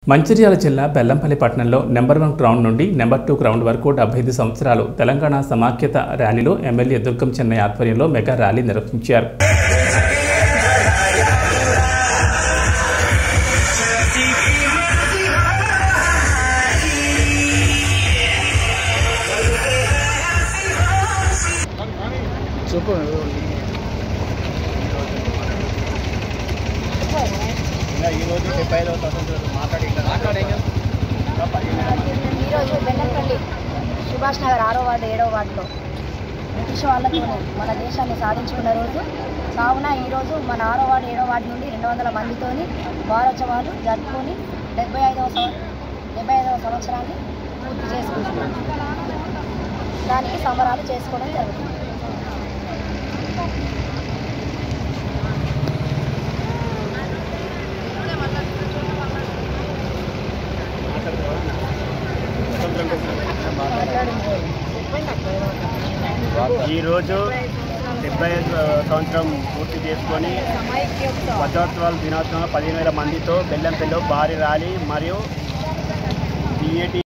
మంచిర్యాల జిల్లా బెల్లంపల్లి పట్టణంలో number one ground నుండి నెంబర్ టూ గ్రౌండ్ వరకు డెబ్బై ఐదు సంవత్సరాలు తెలంగాణ సమాఖ్యత ర్యాలీలో ఎమ్మెల్యే దుర్గం చెన్నై ఆధ్వర్యంలో మెగా ర్యాలీ నిర్వహించారు చెప్పు ఈరోజు డెబ్బై ఐదవ స్వాతంత్రం మాట్లాడి ఈరోజు బెల్లంపల్లి సుభాష్ నగర్ ఆరో వార్డు ఏడవ వార్డులో బ్రిటిష్ వాళ్ళతో మన దేశాన్ని సాధించుకున్న రోజు కావున ఈరోజు మన ఆరో వార్డు ఏడవ వార్డు నుండి రెండు వందల మందితోని వారోత్సవాలు జరుపుకొని డెబ్బై ఐదవ సంవ- డెబ్బై ఐదవ సంవత్సరాన్ని పూర్తి చేసుకుంటున్నాం దానికి సంబరాలు చేసుకోవడం జరుగుతుంది ఈరోజు డెబ్బై ఐదు సంవత్సరం పూర్తి చేసుకొని వజ్రోత్సవాల దినోత్సవం పదిహేను వేల మందితో బెల్లంపల్లిలో భారీ ర్యాలీ మరియు టీఏటీ